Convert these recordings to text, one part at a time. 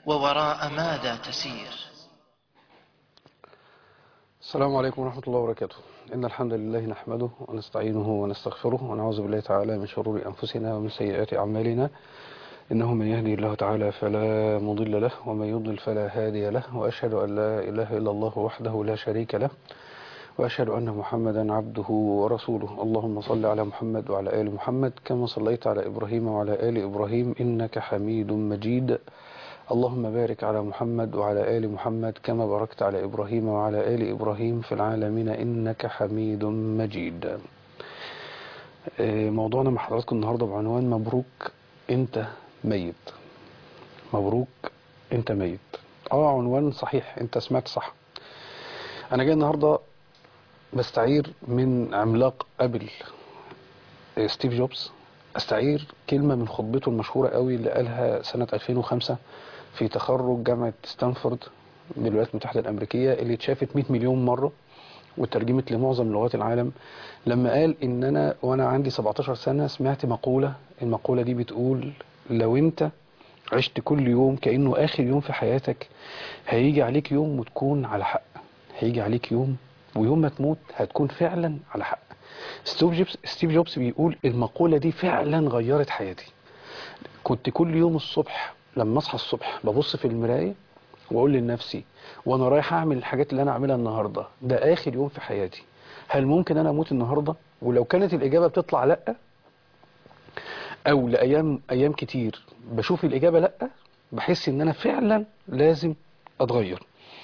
ووراء ماذا تسير السلام عليكم ورحمة الله وبركاته إن الحمد لله نحمده ونستعينه ونستغفره ونعوذ بالله تعالى من شرور أنفسنا ومن سيئات أعمالنا إنه من يهدي الله تعالى فلا مضل له ومن يضلل فلا هادي له وأشهد أن لا إله إلا الله وحده لا شريك له وأشهد أن محمدا عبده ورسوله اللهم صل على محمد وعلى آل محمد كما صليت على إبراهيم وعلى آل إبراهيم إنك حميد مجيد اللهم بارك على محمد وعلى آل محمد كما باركت على إبراهيم وعلى آل إبراهيم في العالمين إنك حميد مجيد آه، موضوعنا مع حضراتكم النهاردة بعنوان مبروك أنت ميت مبروك أنت ميت اه عنوان صحيح أنت سمعت صح أنا جاي النهاردة بستعير من عملاق أبل آه، ستيف جوبز استعير كلمة من خطبته المشهورة قوي اللي قالها سنة 2005 في تخرج جامعة ستانفورد بالولايات المتحدة الأمريكية اللي اتشافت 100 مليون مرة وترجمت لمعظم لغات العالم لما قال إن أنا وأنا عندي 17 سنة سمعت مقولة المقولة دي بتقول لو أنت عشت كل يوم كأنه آخر يوم في حياتك هيجي عليك يوم وتكون على حق هيجي عليك يوم ويوم ما تموت هتكون فعلا على حق ستيف جوبز ستيف جوبز بيقول المقولة دي فعلا غيرت حياتي كنت كل يوم الصبح لما اصحى الصبح ببص في المراية واقول لنفسي وانا رايح اعمل الحاجات اللي انا اعملها النهاردة ده اخر يوم في حياتي هل ممكن انا اموت النهاردة ولو كانت الاجابة بتطلع لا او لايام ايام كتير بشوف الاجابة لا بحس ان انا فعلا لازم اتغير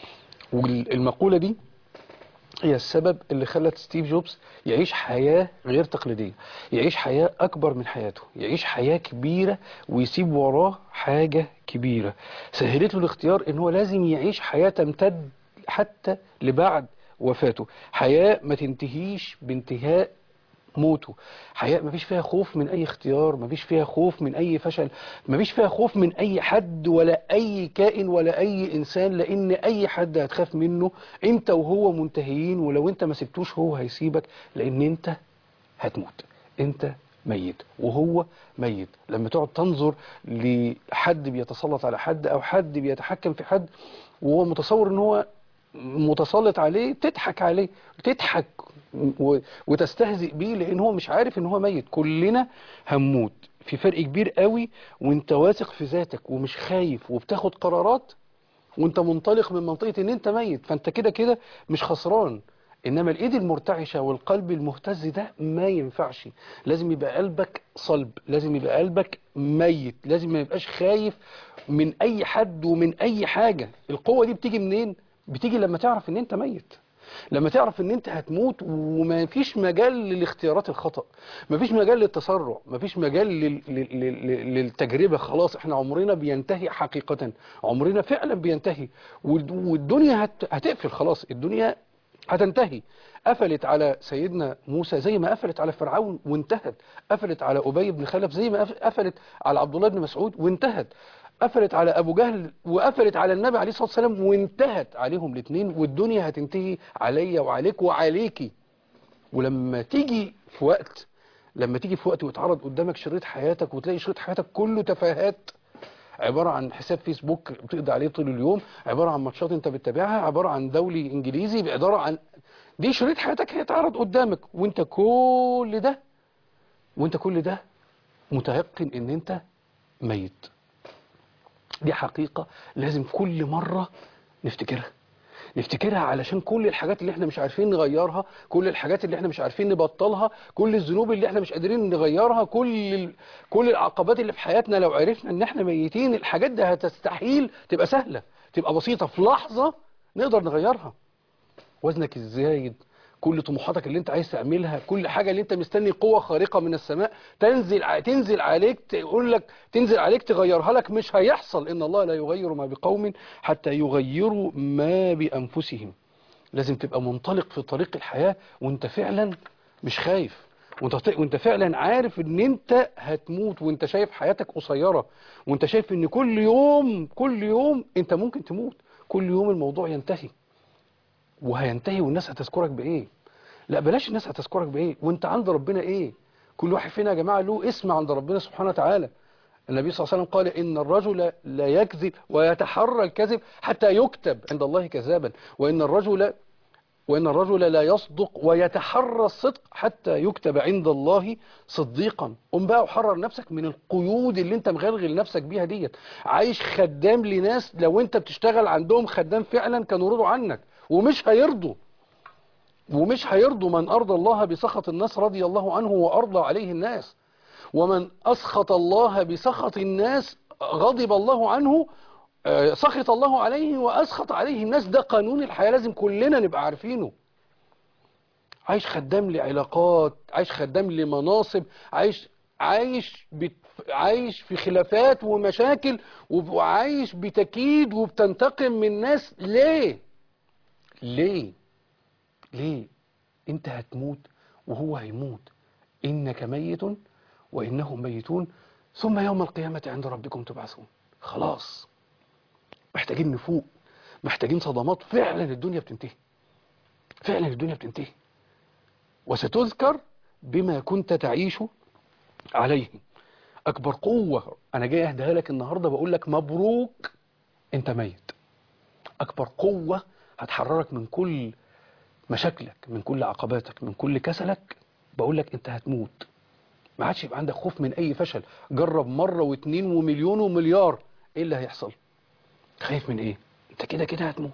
والمقولة دي هي السبب اللي خلت ستيف جوبز يعيش حياة غير تقليدية يعيش حياة أكبر من حياته يعيش حياة كبيرة ويسيب وراه حاجة كبيرة سهلت له الاختيار ان هو لازم يعيش حياة تمتد حتى لبعد وفاته حياة ما تنتهيش بانتهاء موته حياة مفيش فيها خوف من أي اختيار مفيش فيها خوف من أي فشل مفيش فيها خوف من أي حد ولا أي كائن ولا أي إنسان لأن أي حد هتخاف منه أنت وهو منتهيين ولو أنت ما سبتوش هو هيسيبك لأن أنت هتموت أنت ميت وهو ميت لما تقعد تنظر لحد بيتسلط على حد أو حد بيتحكم في حد وهو متصور ان هو متسلط عليه تضحك عليه تضحك و- وتستهزئ بيه لان هو مش عارف ان هو ميت كلنا هنموت في فرق كبير قوي وانت واثق في ذاتك ومش خايف وبتاخد قرارات وانت منطلق من منطقة ان انت ميت فانت كده كده مش خسران انما الايد المرتعشة والقلب المهتز ده ما ينفعش لازم يبقى قلبك صلب لازم يبقى قلبك ميت لازم ما يبقاش خايف من اي حد ومن اي حاجة القوة دي بتيجي منين بتيجي لما تعرف ان انت ميت لما تعرف ان انت هتموت وما فيش مجال للاختيارات الخطأ ما فيش مجال للتسرع ما فيش مجال لل... لل... لل... للتجربة خلاص احنا عمرنا بينتهي حقيقة عمرنا فعلا بينتهي والد- والدنيا هت... هتقفل خلاص الدنيا هتنتهي قفلت على سيدنا موسى زي ما قفلت على فرعون وانتهت قفلت على أبي بن خلف زي ما قف- قفلت على عبد الله بن مسعود وانتهت قفلت على أبو جهل وقفلت على النبي عليه الصلاة والسلام وانتهت عليهم الاثنين والدنيا هتنتهي عليا وعليك وعليكي ولما تيجي في وقت لما تيجي في وقت ويتعرض قدامك شريط حياتك وتلاقي شريط حياتك كله تفاهات عبارة عن حساب فيسبوك بتقضي عليه طول اليوم عبارة عن ماتشات انت بتتابعها عبارة عن دولي انجليزي عبارة عن دي شريط حياتك هيتعرض قدامك وانت كل ده وانت كل ده متيقن ان انت ميت دي حقيقة لازم كل مرة نفتكرها نفتكرها علشان كل الحاجات اللي احنا مش عارفين نغيرها كل الحاجات اللي احنا مش عارفين نبطلها كل الذنوب اللي احنا مش قادرين نغيرها كل ال... كل العقبات اللي في حياتنا لو عرفنا ان احنا ميتين الحاجات دي هتستحيل تبقى سهلة تبقى بسيطة في لحظة نقدر نغيرها وزنك الزايد كل طموحاتك اللي انت عايز تعملها كل حاجة اللي انت مستني قوة خارقة من السماء تنزل ع- تنزل عليك تقول لك تنزل عليك تغيرها لك مش هيحصل ان الله لا يغير ما بقوم حتى يغيروا ما بأنفسهم لازم تبقى منطلق في طريق الحياة وانت فعلا مش خايف وانت وانت فعلا عارف ان انت هتموت وانت شايف حياتك قصيرة وانت شايف ان كل يوم كل يوم انت ممكن تموت كل يوم الموضوع ينتهي وهينتهي والناس هتذكرك بايه لا بلاش الناس هتذكرك بايه وانت عند ربنا ايه كل واحد فينا يا جماعة له اسم عند ربنا سبحانه وتعالى النبي صلى الله عليه وسلم قال إن الرجل لا يكذب ويتحرى الكذب حتى يكتب عند الله كذابا وإن الرجل وإن الرجل لا يصدق ويتحرى الصدق حتى يكتب عند الله صديقا قم بقى وحرر نفسك من القيود اللي انت مغلغل نفسك بيها ديت عايش خدام لناس لو انت بتشتغل عندهم خدام فعلا كانوا رضوا عنك ومش هيرضوا ومش هيرضوا من أرضى الله بسخط الناس رضي الله عنه وأرضى عليه الناس ومن أسخط الله بسخط الناس غضب الله عنه آه، سخط الله عليه وأسخط عليه الناس ده قانون الحياة لازم كلنا نبقى عارفينه عايش خدام لعلاقات عايش خدام لمناصب عايش عايش بت... عايش في خلافات ومشاكل وعايش بتكيد وبتنتقم من ناس ليه ليه ليه انت هتموت وهو هيموت انك ميت وانهم ميتون ثم يوم القيامة عند ربكم تبعثون خلاص محتاجين نفوق محتاجين صدمات فعلا الدنيا بتنتهي فعلا الدنيا بتنتهي وستذكر بما كنت تعيش عليه أكبر قوة أنا جاي أهدها لك النهاردة بقول لك مبروك أنت ميت أكبر قوة هتحررك من كل مشاكلك من كل عقباتك من كل كسلك بقول لك أنت هتموت ما عادش يبقى عندك خوف من أي فشل جرب مرة واثنين ومليون ومليار إيه اللي هيحصل خايف من إيه أنت كده كده هتموت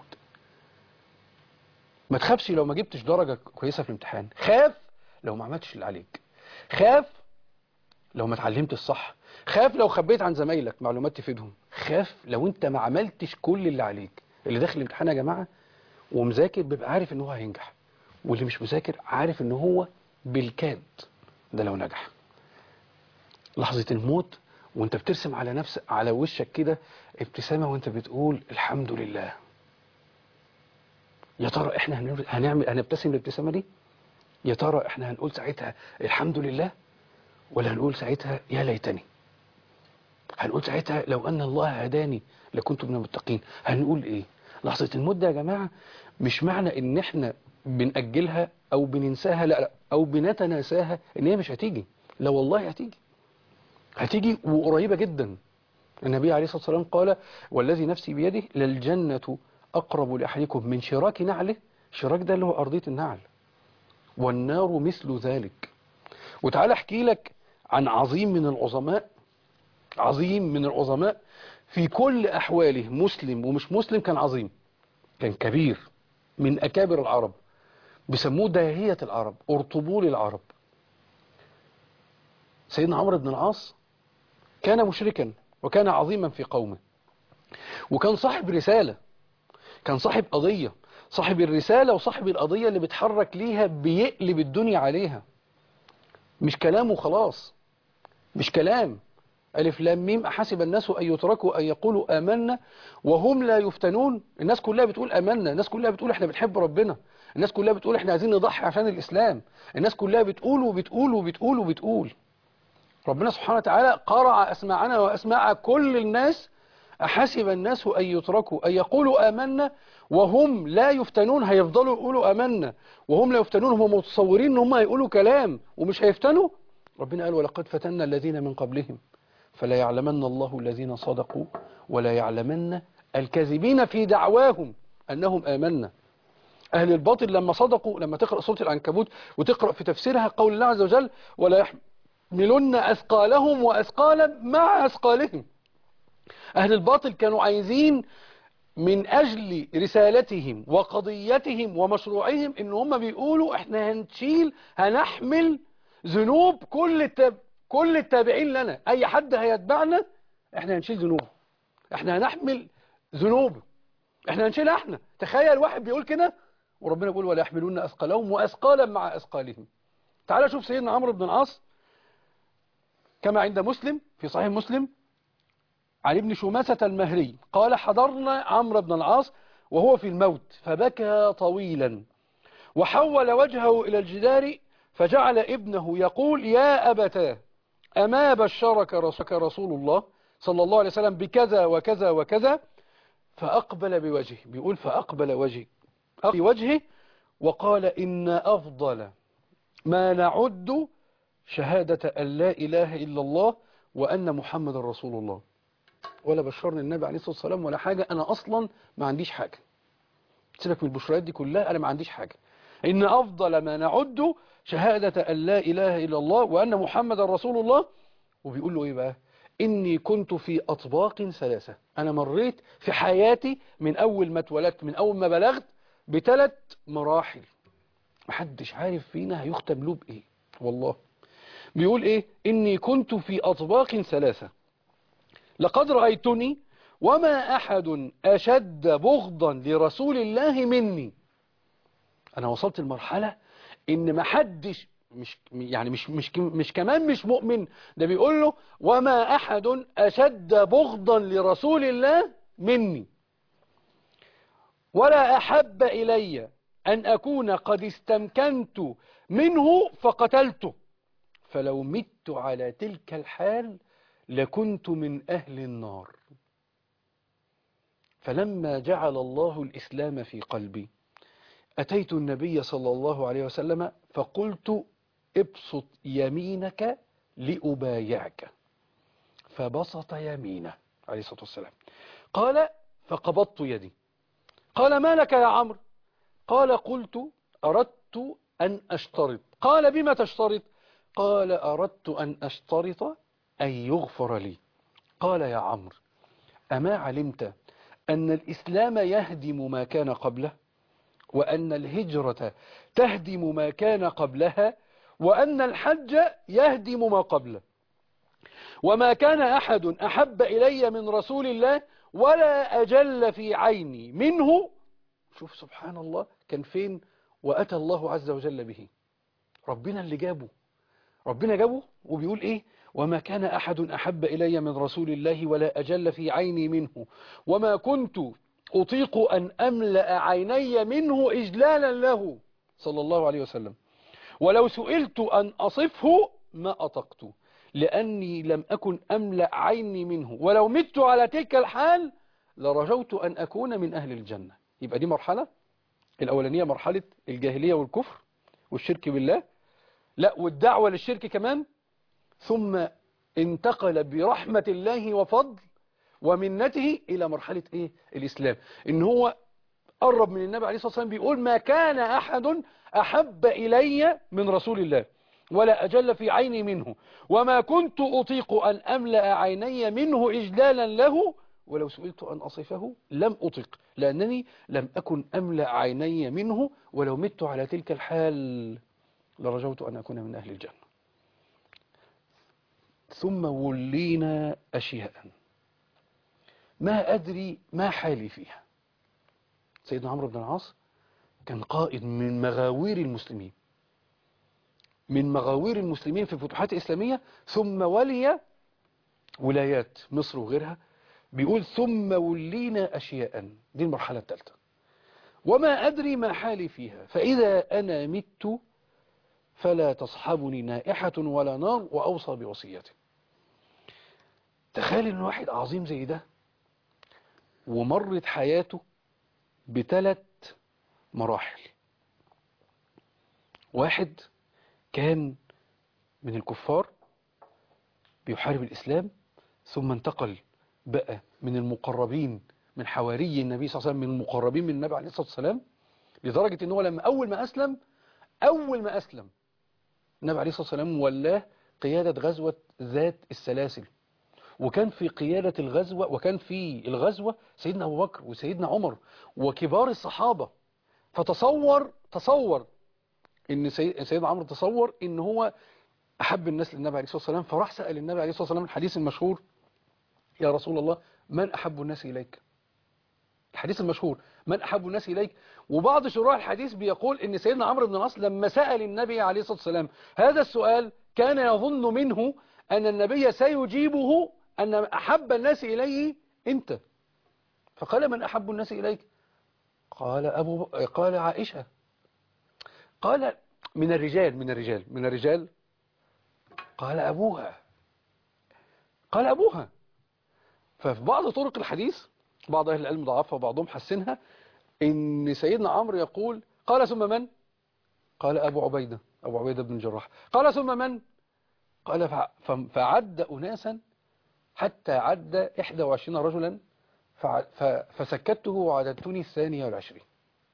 ما تخافش لو ما جبتش درجة كويسة في الامتحان خاف لو ما عملتش اللي عليك خاف لو ما اتعلمتش الصح خاف لو خبيت عن زمايلك معلومات تفيدهم خاف لو انت ما عملتش كل اللي عليك اللي داخل الامتحان يا جماعة ومذاكر بيبقى عارف ان هو هينجح واللي مش مذاكر عارف ان هو بالكاد ده لو نجح لحظة الموت وانت بترسم على نفسك على وشك كده ابتسامة وانت بتقول الحمد لله يا ترى احنا هنعمل- هنعمل هنبتسم الابتسامة دي يا ترى احنا هنقول ساعتها الحمد لله ولا هنقول ساعتها يا ليتني هنقول ساعتها لو أن الله هداني لكنت من المتقين هنقول إيه لحظة الموت ده يا جماعة مش معنى إن إحنا بنأجلها أو بننساها لا لا أو بنتناساها إن هي مش هتيجي لا والله هتيجي هتيجي وقريبة جدا النبي عليه الصلاة والسلام قال والذي نفسي بيده للجنة أقرب لأحدكم من شراك نعله شراك ده اللي هو أرضية النعل والنار مثل ذلك وتعال احكي لك عن عظيم من العظماء عظيم من العظماء في كل أحواله مسلم ومش مسلم كان عظيم كان كبير من أكابر العرب بيسموه داهية العرب أرطبول العرب سيدنا عمرو بن العاص كان مشركا وكان عظيما في قومه وكان صاحب رسالة كان صاحب قضية صاحب الرسالة وصاحب القضية اللي بيتحرك ليها بيقلب الدنيا عليها مش كلام وخلاص مش كلام ألف لام ميم أحسب الناس أن يتركوا أن يقولوا آمنا وهم لا يفتنون الناس كلها بتقول آمنا الناس كلها بتقول احنا بنحب ربنا الناس كلها بتقول احنا عايزين نضحي عشان الإسلام الناس كلها بتقول وبتقول وبتقول وبتقول ربنا سبحانه وتعالى قرع أسماعنا وأسماع كل الناس أحسب الناس أن يتركوا أن يقولوا آمنا وهم لا يفتنون هيفضلوا يقولوا آمنا وهم لا يفتنون هم متصورين ان هم هيقولوا كلام ومش هيفتنوا ربنا قال ولقد فتنا الذين من قبلهم فلا يعلمن الله الذين صدقوا ولا يعلمن الكاذبين في دعواهم أنهم آمنا أهل الباطل لما صدقوا لما تقرأ سورة العنكبوت وتقرأ في تفسيرها قول الله عز وجل ولا يحملن أثقالهم وأثقالا مع أثقالهم أهل الباطل كانوا عايزين من أجل رسالتهم وقضيتهم ومشروعهم إن هم بيقولوا إحنا هنشيل هنحمل ذنوب كل التاب كل التابعين لنا أي حد هيتبعنا إحنا هنشيل ذنوبه إحنا هنحمل ذنوبه إحنا هنشيلها إحنا تخيل واحد بيقول كده وربنا بيقول ولا يحملون أثقالهم وأثقالا مع أثقالهم تعال شوف سيدنا عمرو بن العاص كما عند مسلم في صحيح مسلم عن ابن شماسة المهري قال حضرنا عمرو بن العاص وهو في الموت فبكى طويلا وحول وجهه إلى الجدار فجعل ابنه يقول يا أبتاه أما بشرك رسول الله صلى الله عليه وسلم بكذا وكذا وكذا فأقبل بوجهه بيقول فأقبل وجهه بوجهه وقال إن أفضل ما نعد شهادة أن لا إله إلا الله وأن محمد رسول الله ولا بشرني النبي عليه الصلاة والسلام ولا حاجة أنا أصلا ما عنديش حاجة سيبك من البشريات دي كلها أنا ما عنديش حاجة إن أفضل ما نعد شهادة أن لا إله إلا الله وأن محمد رسول الله وبيقول له إيه بقى إني كنت في أطباق ثلاثة أنا مريت في حياتي من أول ما اتولدت من أول ما بلغت بثلاث مراحل محدش عارف فينا هيختم له بإيه والله بيقول إيه إني كنت في أطباق ثلاثة لقد رأيتني وما أحد أشد بغضا لرسول الله مني أنا وصلت المرحلة إن ما حدش مش يعني مش مش مش كمان مش مؤمن ده بيقول له وما أحد أشد بغضا لرسول الله مني ولا أحب إلي أن أكون قد استمكنت منه فقتلته فلو مت على تلك الحال لكنت من أهل النار فلما جعل الله الإسلام في قلبي أتيت النبي صلى الله عليه وسلم فقلت ابسط يمينك لأبايعك فبسط يمينه عليه الصلاة والسلام قال فقبضت يدي قال ما لك يا عمرو قال قلت أردت أن أشترط قال بما تشترط قال أردت أن أشترط أن يغفر لي قال يا عمرو أما علمت أن الإسلام يهدم ما كان قبله وأن الهجرة تهدم ما كان قبلها وأن الحج يهدم ما قبله وما كان أحد أحب إلي من رسول الله ولا أجل في عيني منه شوف سبحان الله كان فين وأتى الله عز وجل به ربنا اللي جابه ربنا جابه وبيقول إيه وما كان أحد أحب إلي من رسول الله ولا أجل في عيني منه وما كنت أطيق أن أملأ عيني منه إجلالا له صلى الله عليه وسلم ولو سئلت أن أصفه ما أطقت لأني لم أكن أملأ عيني منه ولو مت على تلك الحال لرجوت أن أكون من أهل الجنة يبقى دي مرحلة الأولانية مرحلة الجاهلية والكفر والشرك بالله لا والدعوة للشرك كمان ثم انتقل برحمة الله وفضل ومنته إلى مرحلة إيه الإسلام إن هو قرب من النبي عليه الصلاة والسلام بيقول ما كان أحد أحب إلي من رسول الله ولا أجل في عيني منه وما كنت أطيق أن أملأ عيني منه إجلالا له ولو سئلت أن أصفه لم أطيق لأنني لم أكن أملأ عيني منه ولو مت على تلك الحال لرجوت أن أكون من أهل الجنة ثم ولينا أشياء ما أدري ما حالي فيها سيدنا عمرو بن العاص كان قائد من مغاوير المسلمين من مغاوير المسلمين في الفتوحات الإسلامية ثم ولي ولايات مصر وغيرها بيقول ثم ولينا أشياء دي المرحلة الثالثة وما أدري ما حالي فيها فإذا أنا مت فلا تصحبني نائحة ولا نار وأوصى بوصيته تخيل ان واحد عظيم زي ده ومرت حياته بثلاث مراحل واحد كان من الكفار بيحارب الإسلام ثم انتقل بقى من المقربين من حواري النبي صلى الله عليه وسلم من المقربين من النبي عليه الصلاة والسلام لدرجة ان هو لما أول ما أسلم أول ما أسلم النبي عليه الصلاة والسلام ولاه قيادة غزوة ذات السلاسل وكان في قيادة الغزوة وكان في الغزوة سيدنا أبو بكر وسيدنا عمر وكبار الصحابة فتصور تصور ان سيدنا عمرو تصور ان هو أحب الناس للنبي عليه الصلاة والسلام فراح سأل النبي عليه الصلاة والسلام الحديث المشهور يا رسول الله من أحب الناس إليك الحديث المشهور من أحب الناس إليك وبعض شراح الحديث بيقول ان سيدنا عمرو بن العاص لما سأل النبي عليه الصلاة والسلام هذا السؤال كان يظن منه أن النبي سيجيبه أن أحب الناس إليه أنت فقال من أحب الناس إليك قال أبو قال عائشة قال من الرجال من الرجال من الرجال قال أبوها قال أبوها ففي بعض طرق الحديث بعض أهل العلم ضعفها وبعضهم حسنها إن سيدنا عمرو يقول قال ثم من قال أبو عبيدة أبو عبيدة بن الجراح قال ثم من قال فع- ف- فعد أناسا حتى عد 21 رجلا فع- ف- فسكته وعددتني الثانية والعشرين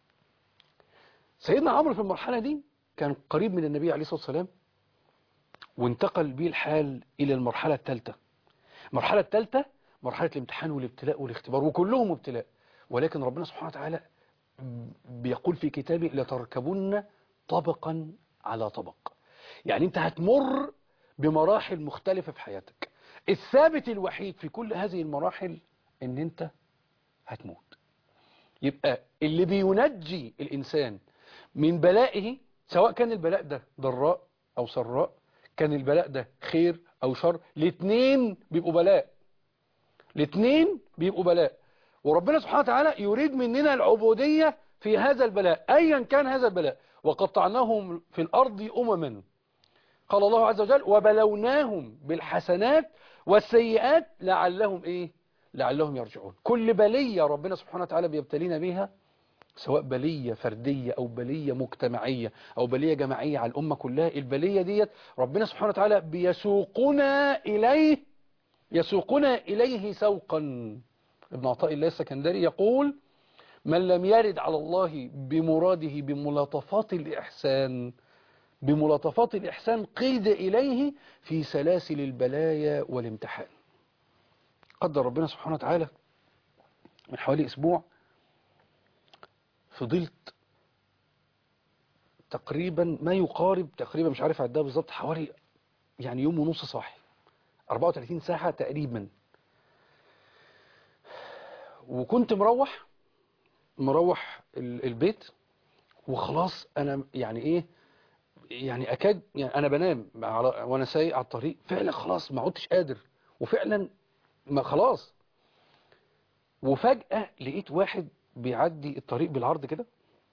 سيدنا عمرو في المرحلة دي كان قريب من النبي عليه الصلاة والسلام وانتقل به الحال إلى المرحلة الثالثة المرحلة الثالثة مرحلة الامتحان والابتلاء والاختبار وكلهم ابتلاء ولكن ربنا سبحانه وتعالى بيقول في كتابه لتركبن طبقا على طبق يعني انت هتمر بمراحل مختلفة في حياتك الثابت الوحيد في كل هذه المراحل ان انت هتموت يبقى اللي بينجي الإنسان من بلائه سواء كان البلاء ده ضراء أو سراء كان البلاء ده خير أو شر الاثنين بيبقوا بلاء الاثنين بيبقوا بلاء وربنا سبحانه وتعالى يريد مننا العبودية في هذا البلاء أيا كان هذا البلاء وقطعناهم في الأرض أمما قال الله عز وجل وبلوناهم بالحسنات والسيئات لعلهم إيه لعلهم يرجعون كل بلية ربنا سبحانه وتعالى بيبتلينا بيها سواء بلية فردية أو بلية مجتمعية أو بلية جماعية على الأمة كلها البلية ديت ربنا سبحانه وتعالى بيسوقنا إليه يسوقنا إليه سوقا ابن عطاء الله السكندري يقول من لم يرد على الله بمراده بملاطفات الإحسان بملاطفات الإحسان قيد إليه في سلاسل البلايا والامتحان قدر ربنا سبحانه وتعالى من حوالي أسبوع فضلت تقريبا ما يقارب تقريبا مش عارف عدها بالظبط حوالي يعني يوم ونص صاحي 34 ساعة تقريبا وكنت مروح مروح ال- البيت وخلاص انا يعني ايه يعني اكاد يعني انا بنام على وانا سايق على الطريق فعلا خلاص ما عدتش قادر وفعلا ما خلاص وفجأة لقيت واحد بيعدي الطريق بالعرض كده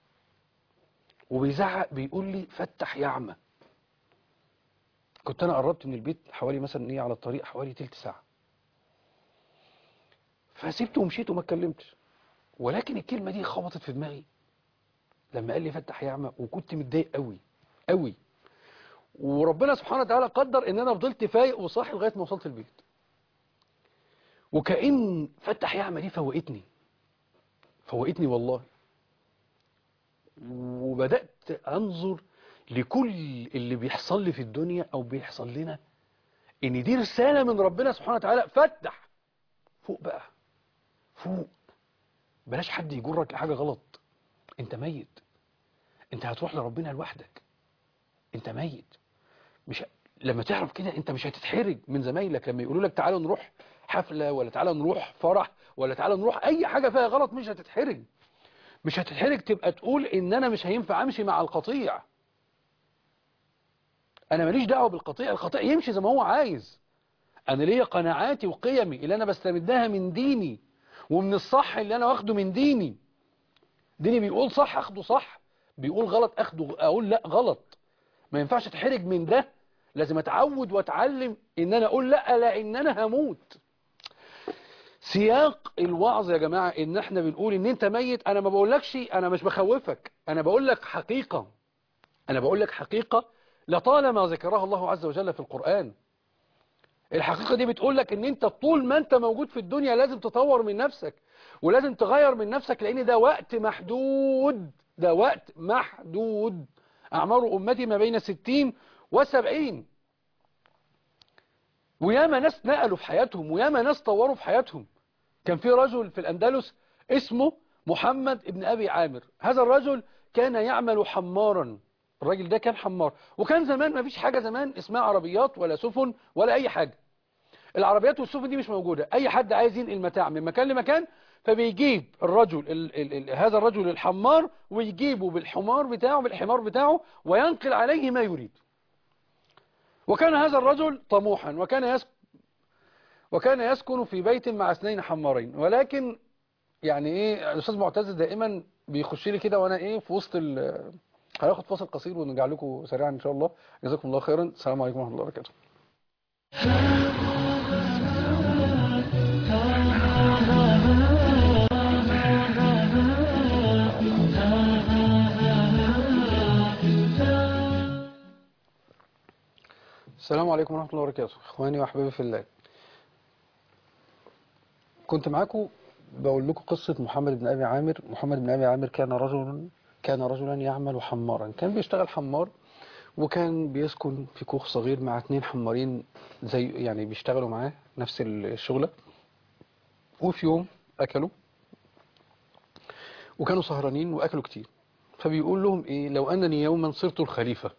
وبيزعق بيقول لي فتح يا عمى كنت انا قربت من البيت حوالي مثلا ايه على الطريق حوالي تلت ساعة فسبته ومشيت وما اتكلمتش ولكن الكلمة دي خبطت في دماغي لما قال لي فتح يا عمى وكنت متضايق قوي قوي وربنا سبحانه وتعالى قدر ان انا فضلت فايق وصاحي لغايه ما وصلت البيت وكأن فتح يا عمى دي فوقتني فوقتني والله وبدأت أنظر لكل اللي بيحصل لي في الدنيا أو بيحصل لنا إن دي رسالة من ربنا سبحانه وتعالى فتح فوق بقى فوق بلاش حد يجرك لحاجة غلط انت ميت انت هتروح لربنا لوحدك انت ميت مش لما تعرف كده انت مش هتتحرج من زمايلك لما يقولوا لك تعالوا نروح حفلة ولا تعالوا نروح فرح ولا تعالوا نروح اي حاجة فيها غلط مش هتتحرج مش هتتحرج تبقى تقول ان انا مش هينفع امشي مع القطيع انا ماليش دعوه بالقطيع القطيع يمشي زي ما هو عايز انا ليا قناعاتي وقيمي اللي انا بستمدها من ديني ومن الصح اللي انا واخده من ديني ديني بيقول صح اخده صح بيقول غلط اخده اقول لا غلط ما ينفعش اتحرج من ده لازم اتعود واتعلم ان انا اقول لا لان انا هموت سياق الوعظ يا جماعة ان احنا بنقول ان انت ميت انا ما بقولكش انا مش بخوفك انا بقول لك حقيقة انا بقول لك حقيقة لطالما ذكرها الله عز وجل في القرآن الحقيقة دي بتقول لك ان انت طول ما انت موجود في الدنيا لازم تطور من نفسك ولازم تغير من نفسك لان ده وقت محدود ده وقت محدود اعمار امتي ما بين الستين والسبعين وياما ناس نقلوا في حياتهم وياما ناس طوروا في حياتهم كان في رجل في الأندلس اسمه محمد ابن أبي عامر هذا الرجل كان يعمل حمارا الراجل ده كان حمار وكان زمان ما فيش حاجة زمان اسمها عربيات ولا سفن ولا أي حاجة العربيات والسفن دي مش موجودة أي حد عايز ينقل متاع من مكان لمكان فبيجيب الرجل ال ال ال هذا الرجل الحمار ويجيبه بالحمار بتاعه بالحمار بتاعه وينقل عليه ما يريد وكان هذا الرجل طموحا وكان يسكن وكان يسكن في بيت مع اثنين حمارين ولكن يعني ايه الاستاذ معتز دائما بيخش لي كده وانا ايه في وسط ال هناخد فاصل قصير ونرجع لكم سريعا ان شاء الله جزاكم الله خيرا السلام عليكم ورحمه الله وبركاته السلام عليكم ورحمة الله وبركاته إخواني وأحبابي في الله كنت معاكم بقول لكم قصة محمد بن أبي عامر محمد بن أبي عامر كان رجلا كان رجلا يعمل حمارا كان بيشتغل حمار وكان بيسكن في كوخ صغير مع اتنين حمارين زي يعني بيشتغلوا معاه نفس الشغلة وفي يوم أكلوا وكانوا سهرانين وأكلوا كتير فبيقول لهم إيه لو أنني يوما صرت الخليفة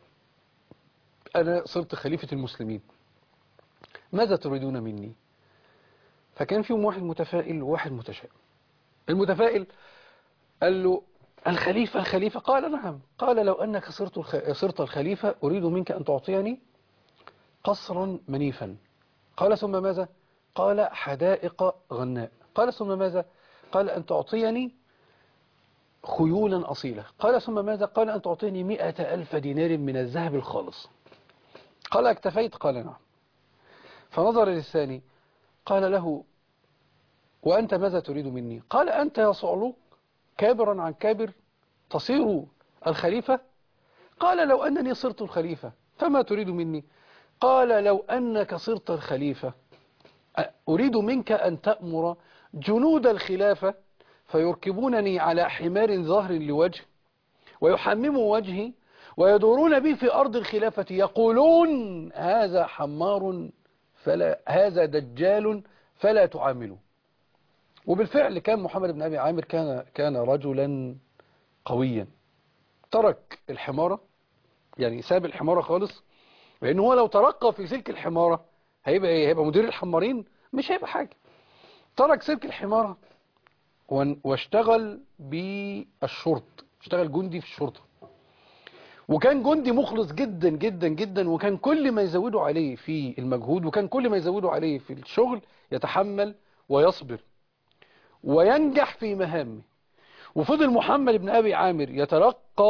أنا صرت خليفة المسلمين ماذا تريدون مني فكان فيهم واحد متفائل وواحد متشائم المتفائل قال له الخليفة الخليفة قال نعم قال لو أنك صرت الخ... صرت الخليفة أريد منك أن تعطيني قصرا منيفا قال ثم ماذا قال حدائق غناء قال ثم ماذا قال أن تعطيني خيولا أصيلة قال ثم ماذا قال أن تعطيني مئة ألف دينار من الذهب الخالص قال اكتفيت قال نعم فنظر للثاني قال له وأنت ماذا تريد مني قال أنت يا صعلوك كابرا عن كابر تصير الخليفة قال لو أنني صرت الخليفة فما تريد مني قال لو أنك صرت الخليفة أريد منك أن تأمر جنود الخلافة فيركبونني على حمار ظهر لوجه ويحمموا وجهي ويدورون بي في أرض الخلافة يقولون هذا حمار فلا هذا دجال فلا تعاملوا وبالفعل كان محمد بن أبي عامر كان كان رجلا قويا ترك الحمارة يعني ساب الحمارة خالص لأن هو لو ترقى في سلك الحمارة هيبقى ايه هيبقى مدير الحمارين مش هيبقى حاجة ترك سلك الحمارة واشتغل بالشرط اشتغل جندي في الشرطة وكان جندي مخلص جدا جدا جدا وكان كل ما يزودوا عليه في المجهود وكان كل ما يزودوا عليه في الشغل يتحمل ويصبر وينجح في مهامه وفضل محمد بن أبي عامر يترقى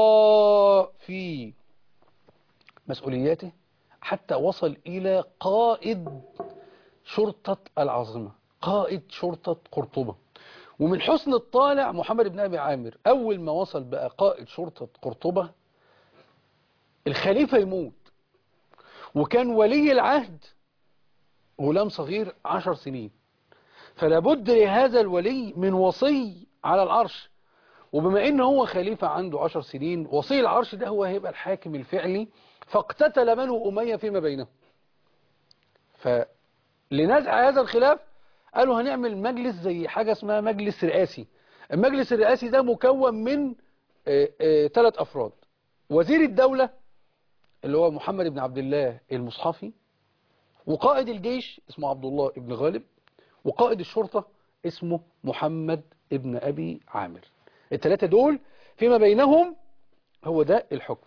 في مسؤولياته حتى وصل إلى قائد شرطة العاصمة قائد شرطة قرطبة ومن حسن الطالع محمد بن أبي عامر أول ما وصل بقى قائد شرطة قرطبة الخليفة يموت وكان ولي العهد غلام صغير عشر سنين فلا بد لهذا الولي من وصي على العرش وبما ان هو خليفة عنده عشر سنين وصي العرش ده هو هيبقى الحاكم الفعلي فاقتتل بنو أمية فيما بينهم فلنزع هذا الخلاف قالوا هنعمل مجلس زي حاجة اسمها مجلس رئاسي المجلس الرئاسي ده مكون من ثلاث أفراد وزير الدولة اللي هو محمد بن عبد الله المصحفي وقائد الجيش اسمه عبد الله بن غالب وقائد الشرطة اسمه محمد ابن أبي عامر الثلاثة دول فيما بينهم هو ده الحكم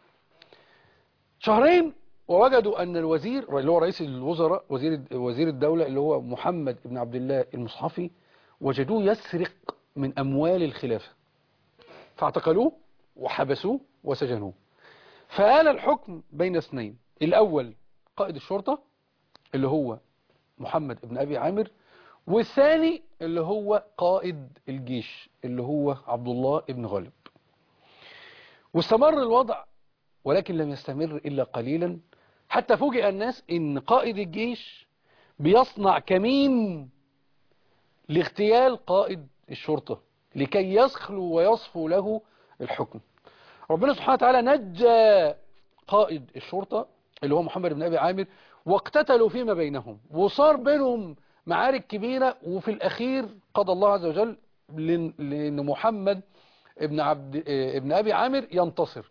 شهرين ووجدوا أن الوزير اللي هو رئيس الوزراء وزير وزير الدولة اللي هو محمد ابن عبد الله المصحفي وجدوه يسرق من أموال الخلافة فاعتقلوه وحبسوه وسجنوه فآل الحكم بين اثنين الأول قائد الشرطة اللي هو محمد ابن أبي عامر والثاني اللي هو قائد الجيش اللي هو عبد الله ابن غالب واستمر الوضع ولكن لم يستمر إلا قليلا حتى فوجئ الناس ان قائد الجيش بيصنع كمين لاغتيال قائد الشرطة لكي يسخلوا ويصفوا له الحكم ربنا سبحانه وتعالى نجى قائد الشرطة اللي هو محمد بن أبي عامر واقتتلوا فيما بينهم وصار بينهم معارك كبيرة وفي الأخير قضى الله عز وجل لأن محمد ابن, عبد ابن أبي عامر ينتصر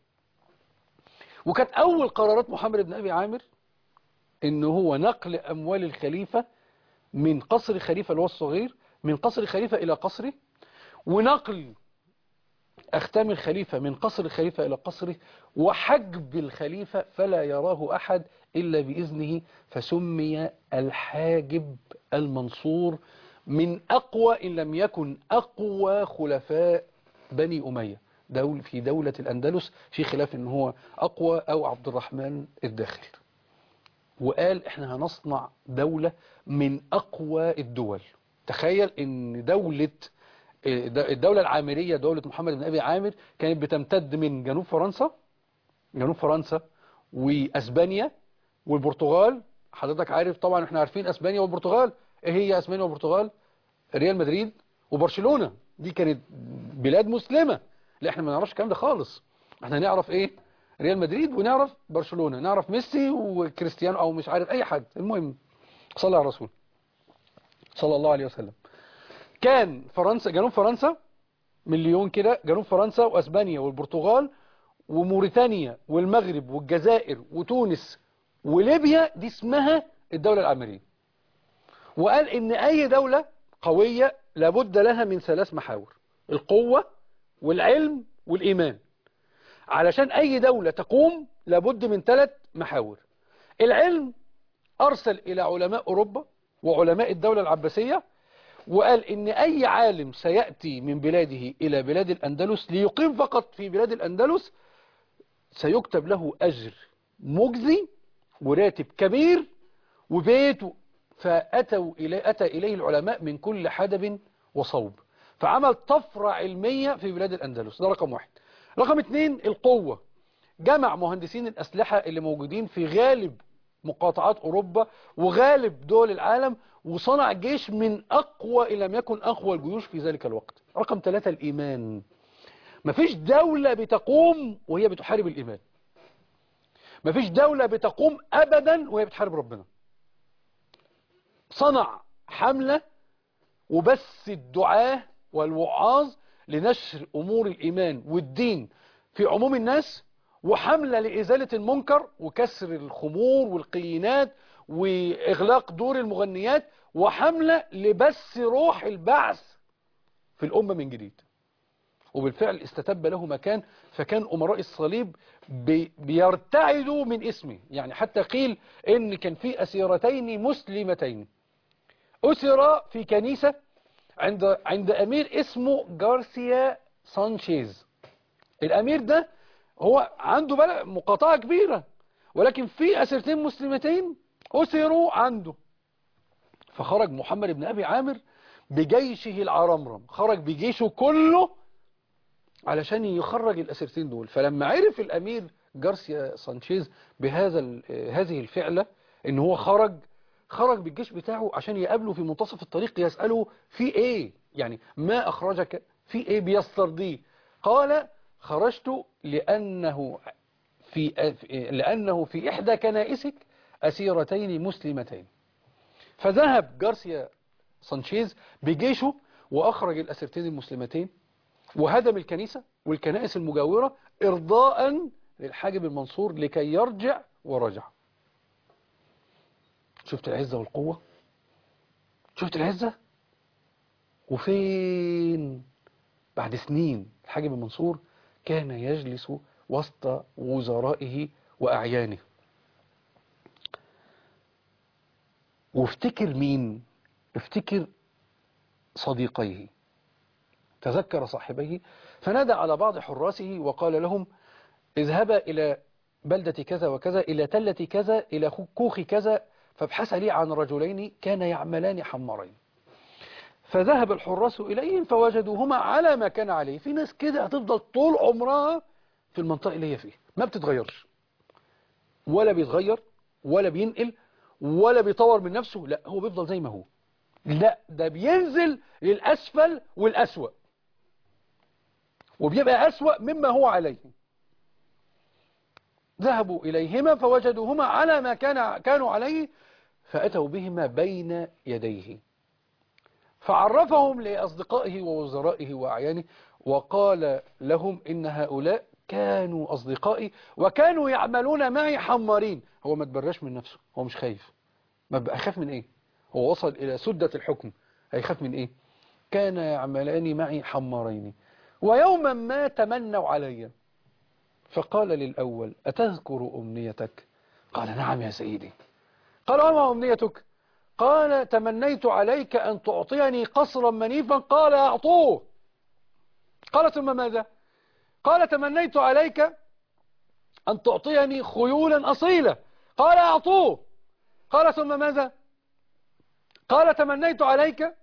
وكانت أول قرارات محمد بن أبي عامر إن هو نقل أموال الخليفة من قصر خليفة اللي هو الصغير من قصر خليفة إلى قصره ونقل أختام الخليفة من قصر الخليفة إلى قصره وحجب الخليفة فلا يراه أحد إلا بإذنه فسمي الحاجب المنصور من أقوى إن لم يكن أقوى خلفاء بني أمية دول في دولة الأندلس في خلاف إن هو أقوى أو عبد الرحمن الداخل وقال إحنا هنصنع دولة من أقوى الدول تخيل إن دولة الدولة العامرية دولة محمد بن أبي عامر كانت بتمتد من جنوب فرنسا جنوب فرنسا وأسبانيا والبرتغال حضرتك عارف طبعا احنا عارفين اسبانيا والبرتغال ايه هي اسبانيا والبرتغال ريال مدريد وبرشلونة دي كانت بلاد مسلمة لا احنا ما نعرفش الكلام ده خالص احنا نعرف ايه ريال مدريد ونعرف برشلونة نعرف ميسي وكريستيانو او مش عارف اي حد المهم صلى على الرسول صلى الله عليه وسلم كان فرنسا جنوب فرنسا مليون كده جنوب فرنسا واسبانيا والبرتغال وموريتانيا والمغرب والجزائر وتونس وليبيا دي اسمها الدولة العمرية وقال ان اي دولة قوية لابد لها من ثلاث محاور القوة والعلم والإيمان علشان أي دولة تقوم لابد من ثلاث محاور العلم أرسل إلى علماء أوروبا وعلماء الدولة العباسية وقال إن أي عالم سيأتي من بلاده إلى بلاد الأندلس ليقيم فقط في بلاد الأندلس سيكتب له أجر مجزي وراتب كبير وبيت فأتوا إليه أتى إليه العلماء من كل حدب وصوب فعمل طفرة علمية في بلاد الأندلس ده رقم واحد رقم اتنين القوة جمع مهندسين الأسلحة اللي موجودين في غالب مقاطعات أوروبا وغالب دول العالم وصنع جيش من أقوى إن لم يكن أقوى الجيوش في ذلك الوقت رقم ثلاثة الإيمان مفيش دولة بتقوم وهي بتحارب الإيمان مفيش دولة بتقوم أبدا وهي بتحارب ربنا صنع حملة وبس الدعاة والوعاظ لنشر أمور الإيمان والدين في عموم الناس وحملة لإزالة المنكر وكسر الخمور والقينات وإغلاق دور المغنيات وحملة لبث روح البعث في الأمة من جديد وبالفعل استتب له مكان فكان أمراء الصليب بي بيرتعدوا من اسمه يعني حتى قيل إن كان في أسيرتين مسلمتين أسر في كنيسة عند عند أمير اسمه جارسيا سانشيز الأمير ده هو عنده بقى مقاطعة كبيرة ولكن في أسرتين مسلمتين أسروا عنده فخرج محمد بن أبي عامر بجيشه العرمرم خرج بجيشه كله علشان يخرج الأسرتين دول فلما عرف الأمير جارسيا سانشيز بهذا هذه الفعلة ان هو خرج خرج بالجيش بتاعه عشان يقابله في منتصف الطريق يسأله في ايه يعني ما اخرجك في ايه بيسترضيه قال خرجت لأنه في لأنه في إحدى كنائسك أسيرتين مسلمتين فذهب جارسيا سانشيز بجيشه وأخرج الأسيرتين المسلمتين وهدم الكنيسة والكنائس المجاورة إرضاء للحاجب المنصور لكي يرجع ورجع شفت العزة والقوة شفت العزة وفين بعد سنين الحاجب المنصور كان يجلس وسط وزرائه وأعيانه وافتكر مين افتكر صديقيه تذكر صاحبيه فنادى على بعض حراسه وقال لهم اذهبا إلى بلدة كذا وكذا إلى تلة كذا إلى كوخ كذا فابحث لي عن رجلين كان يعملان حمارين فذهب الحراس إليهم فوجدوهما على ما كان عليه في ناس كده هتفضل طول عمرها في المنطقة اللي هي فيها ما بتتغيرش ولا بيتغير ولا بينقل ولا بيطور من نفسه لا هو بيفضل زي ما هو لا ده بينزل للأسفل والأسوأ وبيبقى أسوأ مما هو عليه ذهبوا إليهما فوجدوهما على ما كان كانوا عليه فأتوا بهما بين يديه فعرفهم لأصدقائه ووزرائه وأعيانه وقال لهم إن هؤلاء كانوا أصدقائي وكانوا يعملون معي حمارين هو ما تبرش من نفسه هو مش خايف ما بقى خاف من إيه هو وصل إلى سدة الحكم هيخاف من إيه كان يعملان معي حمارين ويوما ما تمنوا علي فقال للأول أتذكر أمنيتك قال نعم يا سيدي قال وما أمنيتك قال تمنيت عليك أن تعطيني قصرا منيفا قال أعطوه قال ثم ماذا قال تمنيت عليك أن تعطيني خيولا أصيلة قال أعطوه قال ثم ماذا قال تمنيت عليك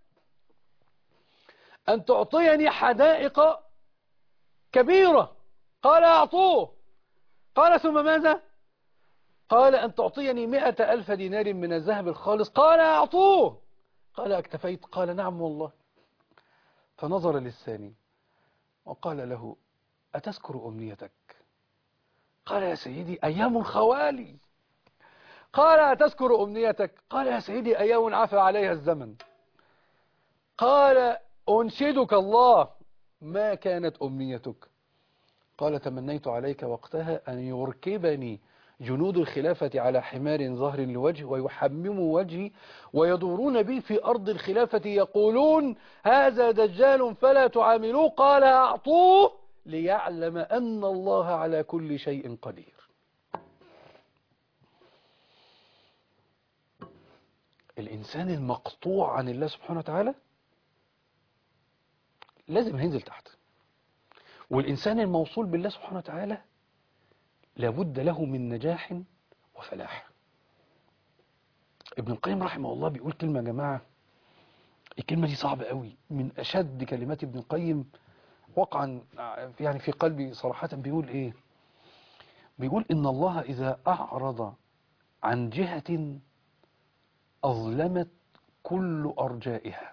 أن تعطيني حدائق كبيرة قال أعطوه قال ثم ماذا قال أن تعطيني مئة ألف دينار من الذهب الخالص قال أعطوه قال اكتفيت قال نعم والله فنظر للثاني وقال له أتذكر أمنيتك قال يا سيدي أيام الخوالي قال أتذكر أمنيتك قال يا سيدي أيام عفى عليها الزمن قال أنشدك الله ما كانت أمنيتك قال تمنيت عليك وقتها أن يركبني جنود الخلافة على حمار ظهر الوجه ويحمموا وجهي ويدورون بي في أرض الخلافة يقولون هذا دجال فلا تعاملوه قال أعطوه ليعلم أن الله على كل شيء قدير الإنسان المقطوع عن الله سبحانه وتعالى لازم هينزل تحت والإنسان الموصول بالله سبحانه وتعالى لابد له من نجاح وفلاح ابن القيم رحمه الله بيقول كلمة يا جماعة الكلمة دي صعبة قوي من أشد كلمات ابن القيم وقعا يعني في قلبي صراحة بيقول إيه بيقول إن الله إذا أعرض عن جهة أظلمت كل أرجائها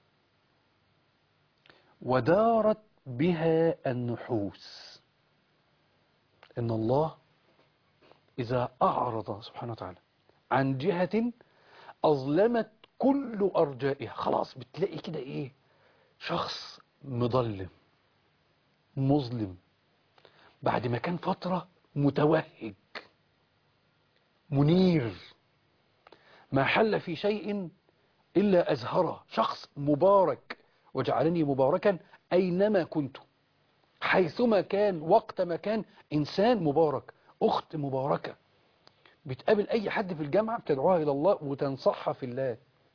ودارت بها النحوس إن الله إذا أعرض سبحانه وتعالى عن جهة أظلمت كل أرجائها خلاص بتلاقي كده إيه شخص مظلم مظلم بعد ما كان فترة متوهج منير ما حل في شيء إلا أزهره شخص مبارك وجعلني مباركا أينما كنت حيثما كان وقت ما كان إنسان مبارك أخت مباركة بتقابل أي حد في الجامعة بتدعوها إلى الله وتنصحها في الله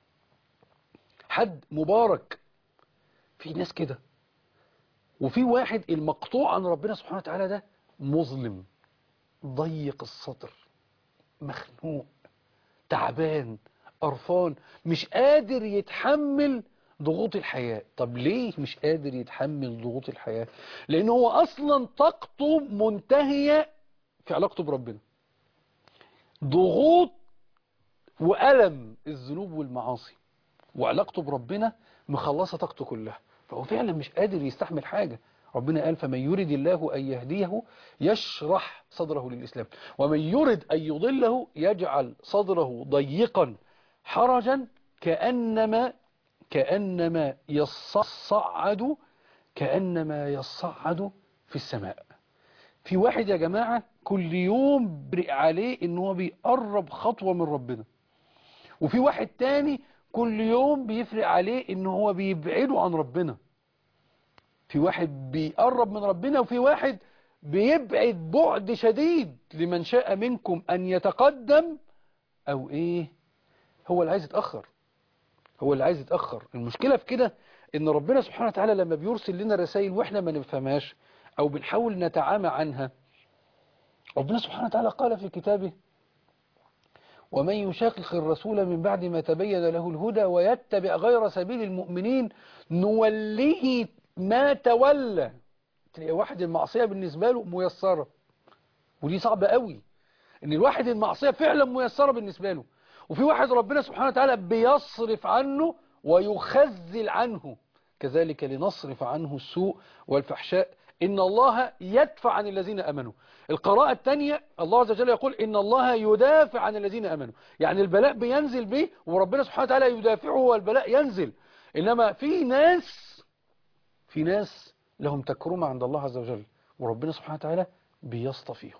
حد مبارك في ناس كده وفي واحد المقطوع عن ربنا سبحانه وتعالى ده مظلم ضيق الصدر مخنوق تعبان قرفان مش قادر يتحمل ضغوط الحياة طب ليه مش قادر يتحمل ضغوط الحياة لأنه هو أصلا طاقته منتهية في علاقته بربنا ضغوط وألم الذنوب والمعاصي وعلاقته بربنا مخلصة طاقته كلها فهو فعلا مش قادر يستحمل حاجة ربنا قال فمن يرد الله أن يهديه يشرح صدره للإسلام ومن يرد أن يضله يجعل صدره ضيقا حرجا كأنما كأنما يصعد كأنما يصعد في السماء في واحد يا جماعة كل يوم برق عليه ان هو بيقرب خطوة من ربنا وفي واحد تاني كل يوم بيفرق عليه ان هو بيبعده عن ربنا في واحد بيقرب من ربنا وفي واحد بيبعد بعد شديد لمن شاء منكم ان يتقدم او ايه هو اللي عايز يتأخر هو اللي عايز يتأخر المشكلة في كده ان ربنا سبحانه وتعالى لما بيرسل لنا رسائل واحنا ما نفهمهاش او بنحاول نتعامى عنها ربنا سبحانه وتعالى قال في كتابه ومن يشاقق الرسول من بعد ما تبين له الهدى ويتبع غير سبيل المؤمنين نوليه ما تولى تلاقي واحد المعصية بالنسبة له ميسرة ودي صعبة قوي ان الواحد المعصية فعلا ميسرة بالنسبة له وفي واحد ربنا سبحانه وتعالى بيصرف عنه ويخزل عنه كذلك لنصرف عنه السوء والفحشاء إن الله يدفع عن الذين أمنوا القراءة الثانية الله عز وجل يقول إن الله يدافع عن الذين أمنوا يعني البلاء بينزل به وربنا سبحانه وتعالى يدافعه والبلاء ينزل إنما في ناس في ناس لهم تكرمة عند الله عز وجل وربنا سبحانه وتعالى بيصطفيهم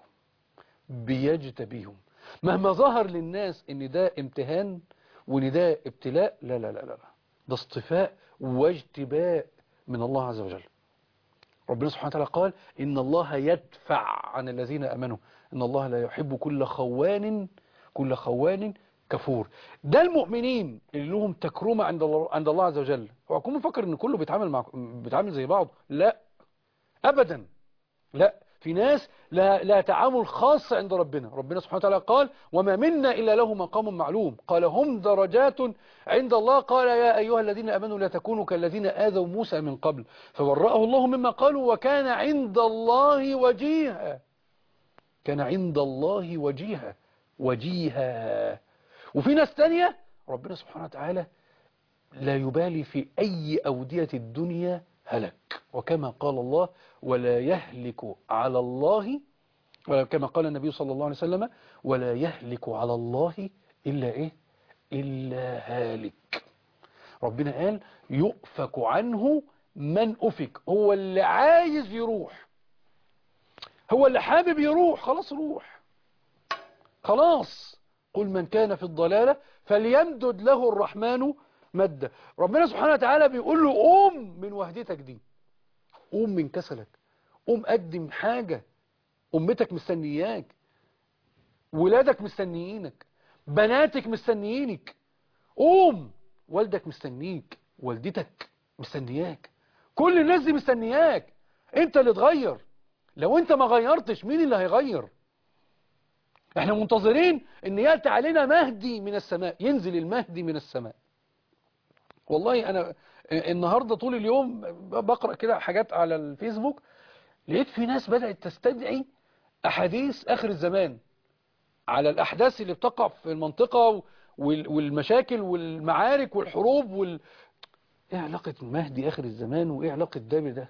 بيجتبيهم مهما ظهر للناس ان ده امتهان وان ده ابتلاء لا لا لا لا ده اصطفاء واجتباء من الله عز وجل ربنا سبحانه وتعالى قال إن الله يدفع عن الذين أمنوا إن الله لا يحب كل خوان كل خوان كفور ده المؤمنين اللي لهم تكرمة عند الله عند الله عز وجل هو أكون مفكر إن كله بيتعامل مع بيتعامل زي بعضه لا أبدا لا في ناس لا, لا تعامل خاص عند ربنا ربنا سبحانه وتعالى قال وما منا إلا له مقام معلوم قال هم درجات عند الله قال يا أيها الذين أمنوا لا تكونوا كالذين آذوا موسى من قبل فبرأه الله مما قالوا وكان عند الله وجيها كان عند الله وجيها وجيها وفي ناس تانية ربنا سبحانه وتعالى لا يبالي في أي أودية الدنيا هلك وكما قال الله ولا يهلك على الله ولا كما قال النبي صلى الله عليه وسلم ولا يهلك على الله إلا إيه إلا هالك ربنا قال يؤفك عنه من أفك هو اللي عايز يروح هو اللي حابب يروح خلاص روح خلاص قل من كان في الضلالة فليمدد له الرحمن مدة ربنا سبحانه وتعالى بيقول له قوم من وهدتك دي قوم من كسلك قوم قدم حاجة أمتك مستنياك ولادك مستنيينك بناتك مستنيينك قوم والدك مستنيك والدتك مستنياك كل الناس دي مستنياك انت اللي تغير لو انت ما غيرتش مين اللي هيغير احنا منتظرين ان يأتي علينا مهدي من السماء ينزل المهدي من السماء والله انا النهاردة طول اليوم بقرأ كده حاجات على الفيسبوك لقيت في ناس بدأت تستدعي احاديث اخر الزمان على الاحداث اللي بتقع في المنطقة والمشاكل والمعارك والحروب وال... ايه علاقة المهدي اخر الزمان وايه علاقة ده بده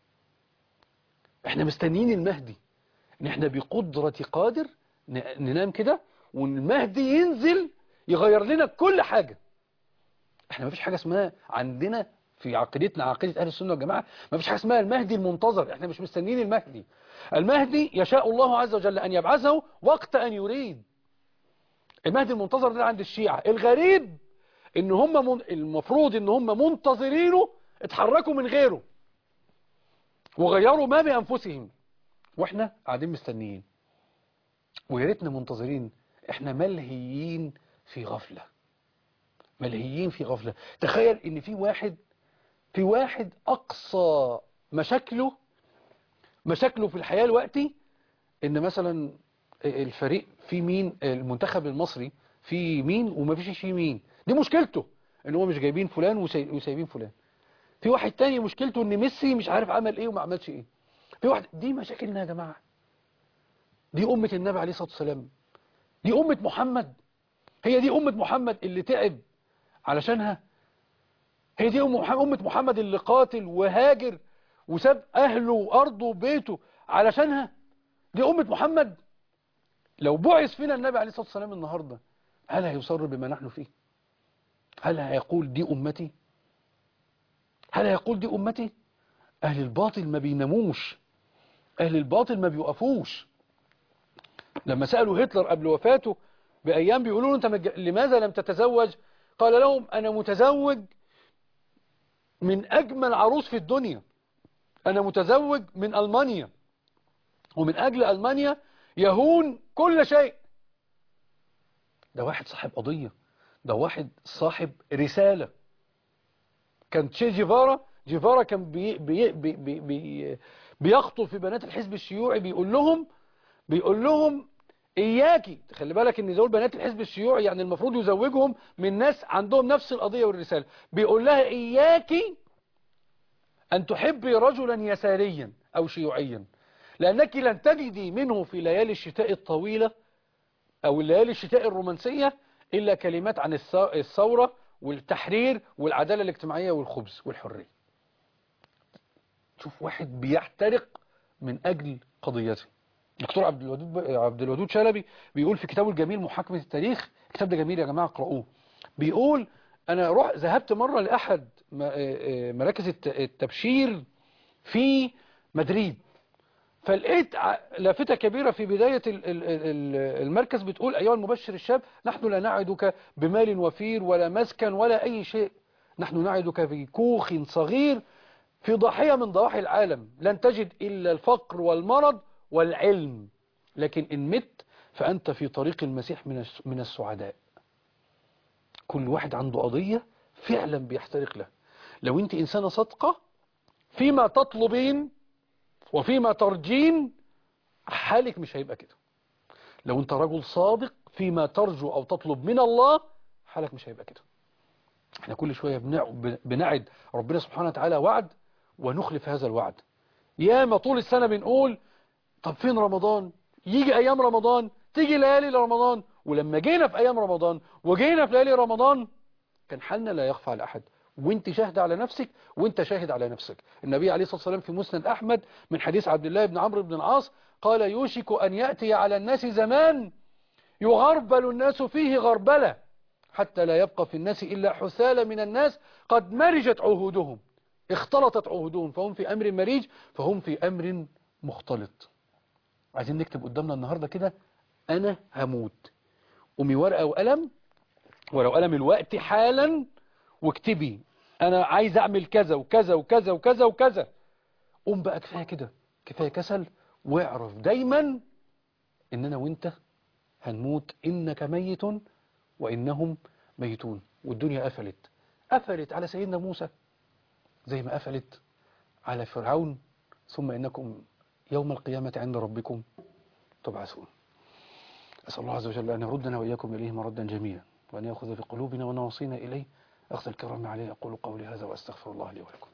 احنا مستنيين المهدي ان احنا بقدرة قادر ننام كده والمهدي ينزل يغير لنا كل حاجة احنا ما فيش حاجة اسمها عندنا في عقيدتنا عقيدة اهل السنة والجماعة ما فيش حاجة اسمها المهدي المنتظر احنا مش مستنيين المهدي المهدي يشاء الله عز وجل ان يبعثه وقت ان يريد المهدي المنتظر ده عند الشيعة الغريب ان هم من... المفروض ان هم منتظرينه اتحركوا من غيره وغيروا ما بانفسهم واحنا قاعدين مستنيين ويا ريتنا منتظرين احنا ملهيين في غفلة ملهيين في غفلة تخيل ان في واحد في واحد اقصى مشاكله مشاكله في الحياة الوقتي ان مثلا الفريق في مين المنتخب المصري في مين وما فيش فيه مين دي مشكلته ان هو مش جايبين فلان وسايبين فلان في واحد تاني مشكلته ان ميسي مش عارف عمل ايه وما عملش ايه في واحد دي مشاكلنا يا جماعة دي أمة النبي عليه الصلاة والسلام دي أمة محمد هي دي أمة محمد اللي تعب علشانها هي دي أمة محمد اللي قاتل وهاجر وساب أهله وأرضه وبيته علشانها دي أمة محمد لو بعث فينا النبي عليه الصلاة والسلام النهاردة هل هيصر بما نحن فيه هل هيقول دي أمتي هل هيقول دي أمتي أهل الباطل ما بيناموش أهل الباطل ما بيوقفوش لما سألوا هتلر قبل وفاته بأيام بيقولوا له أنت مج... لماذا لم تتزوج قال لهم أنا متزوج من أجمل عروس في الدنيا أنا متزوج من ألمانيا ومن أجل ألمانيا يهون كل شيء ده واحد صاحب قضية ده واحد صاحب رسالة كان تشي جيفارا جيفارا كان بي بي بي بي بي بيخطب في بنات الحزب الشيوعي بيقول لهم بيقول لهم إياكي خلي بالك ان دول بنات الحزب الشيوعي يعني المفروض يزوجهم من ناس عندهم نفس القضية والرسالة بيقول لها إياكي أن تحبي رجلا يساريا أو شيوعيا لأنك لن تجدي منه في ليالي الشتاء الطويلة أو الليالي الشتاء الرومانسية إلا كلمات عن الثورة والتحرير والعدالة الاجتماعية والخبز والحرية شوف واحد بيحترق من أجل قضيته دكتور عبد الودود عبد الودود شلبي بيقول في كتابه الجميل محاكمة التاريخ الكتاب ده جميل يا جماعة اقرأوه بيقول أنا روح ذهبت مرة لأحد مراكز التبشير في مدريد فلقيت لافتة كبيرة في بداية المركز بتقول أيها المبشر الشاب نحن لا نعدك بمال وفير ولا مسكن ولا أي شيء نحن نعدك في كوخ صغير في ضاحية من ضواحي العالم لن تجد إلا الفقر والمرض والعلم لكن إن مت فأنت في طريق المسيح من السعداء كل واحد عنده قضية فعلا بيحترق له لو أنت إنسانة صادقة فيما تطلبين وفيما ترجين حالك مش هيبقى كده لو أنت رجل صادق فيما ترجو أو تطلب من الله حالك مش هيبقى كده احنا كل شوية بنعد ربنا سبحانه وتعالى وعد ونخلف هذا الوعد ياما طول السنة بنقول طب فين رمضان يجي ايام رمضان تيجي ليالي رمضان ولما جينا في أيام رمضان وجينا في ليالي رمضان كان حالنا لا يخفى على أحد وانت شاهد على نفسك وانت شاهد على نفسك النبي عليه الصلاة والسلام في مسند أحمد من حديث عبد الله بن عمرو بن العاص قال يوشك أن يأتي على الناس زمان يغربل الناس فيه غربلة حتى لا يبقى في الناس إلا حثالة من الناس قد مرجت عهودهم اختلطت عهودهم فهم في أمر مريج فهم في أمر مختلط عايزين نكتب قدامنا النهاردة كده أنا هموت قومي ورقة وقلم ولو قلم الوقت حالا واكتبي أنا عايز أعمل كذا وكذا وكذا وكذا وكذا قوم بقى كفاية كده كفاية كسل واعرف دايما إننا وإنت هنموت إنك ميت وإنهم ميتون والدنيا قفلت قفلت على سيدنا موسى زي ما قفلت على فرعون ثم إنكم يوم القيامة عند ربكم تبعثون أسأل الله عز وجل أن يردنا وإياكم إليه مردا جميلا وأن يأخذ بقلوبنا ونواصينا إليه أخذ الكرام عليه أقول قولي هذا وأستغفر الله لي ولكم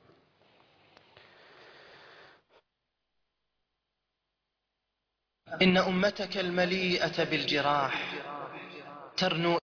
إن أمتك المليئة بالجراح ترنو